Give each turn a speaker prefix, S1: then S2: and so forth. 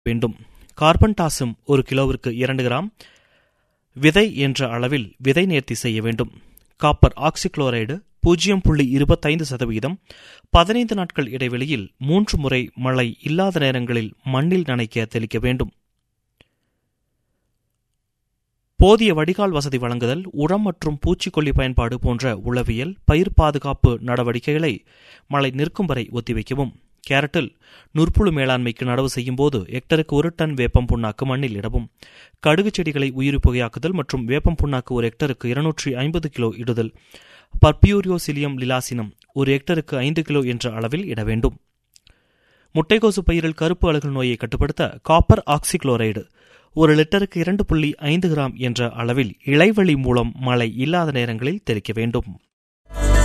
S1: வேண்டும் கார்பன் டாஸும் ஒரு கிலோவிற்கு இரண்டு கிராம் விதை என்ற அளவில் விதை நேர்த்தி செய்ய வேண்டும் காப்பர் ஆக்சிக்ளோரைடு பூஜ்ஜியம் புள்ளி இருபத்தைந்து சதவீதம் பதினைந்து நாட்கள் இடைவெளியில் மூன்று முறை மழை இல்லாத நேரங்களில் மண்ணில் நனைக்க தெளிக்க வேண்டும் போதிய வடிகால் வசதி வழங்குதல் உரம் மற்றும் பூச்சிக்கொல்லி பயன்பாடு போன்ற உளவியல் பயிர் பாதுகாப்பு நடவடிக்கைகளை மழை நிற்கும் வரை ஒத்திவைக்கவும் கேரட்டில் நுற்புழு மேலாண்மைக்கு நடவு செய்யும் போது ஹெக்டருக்கு ஒரு டன் வேப்பம் புண்ணாக்கு மண்ணில் இடவும் கடுகு செடிகளை உயிரி புகையாக்குதல் மற்றும் வேப்பம் புண்ணாக்கு ஒரு ஹெக்டருக்கு இருநூற்றி ஐம்பது கிலோ இடுதல் பர்பியூரியோசிலியம் லிலாசினம் ஒரு ஹெக்டருக்கு ஐந்து கிலோ என்ற அளவில் இட வேண்டும் முட்டைகோசு பயிரில் கருப்பு அழுகல் நோயை கட்டுப்படுத்த காப்பர் ஆக்சிக்ளோரைடு ஒரு லிட்டருக்கு இரண்டு புள்ளி ஐந்து கிராம் என்ற அளவில் இளைவழி மூலம் மழை இல்லாத நேரங்களில் தெளிக்க வேண்டும்